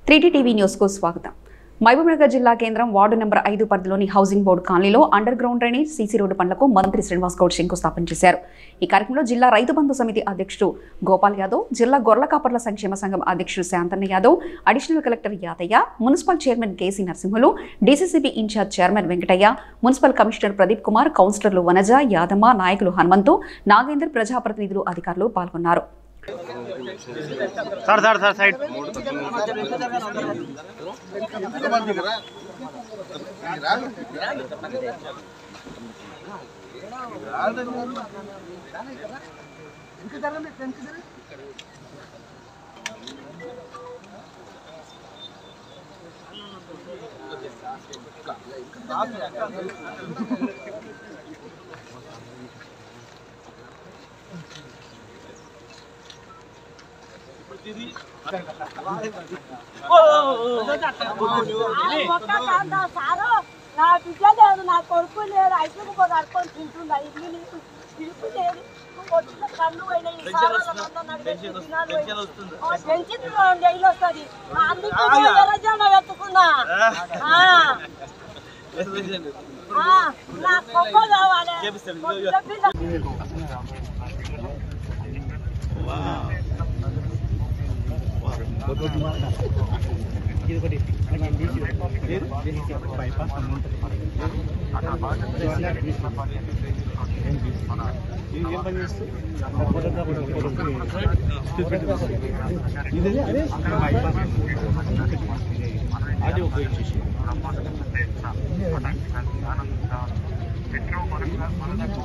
త్రీటీ TV న్యూస్కు స్వాగతం మహబూబ్నగర్ జిల్లా కేంద్రం వార్డు నెంబర్ ఐదు పరిధిలోని హౌసింగ్ బోర్డు కాలనీలో underground drainage CC road పనులకు మంత్రి శ్రీనివాస్ గౌడ్ శంకుస్థాపన చేశారు ఈ కార్యక్రమంలో జిల్లా రైతు బంధు సమితి అధ్యక్షుడు గోపాల్ యాదవ్ జిల్లా గొర్రెల కాపర్ల సంక్షేమ సంఘం అధ్యక్షుడు Shantanna Yadav additional collector Yadaiah municipal chairman KC Narasimhulu DCCB in charge chairman Venkataiah municipal commissioner Pradeep Kumar కౌన్సిలర్లు వనజ యాదమ్మ నాయకులు హనుమంతు నాగేందర్ ప్రజాప్రతినిధులు అధికారులు పాల్గొన్నారు సార్ సార్ సార్ సైడ్ ఒక్క కాంత సారు నా బిడ్డ లేదు నా కొడుకు లేదు ఐదుకు పోయి అడుకొని తింటున్నా ఇల్లు లేదు ఇల్లు లేదు వచ్చిన కన్ను పోయినాయి ఈ సారాలంతా నడిపేసి తినాలి పోయి. ఆ, పెంచింది జైలు వస్తుంది అందుకు ఎర్రజెండా ఎత్తుకున్నా ఆ. ఆ, నా కొమ్మ కావాలి కొద్దిగా పిల్ల-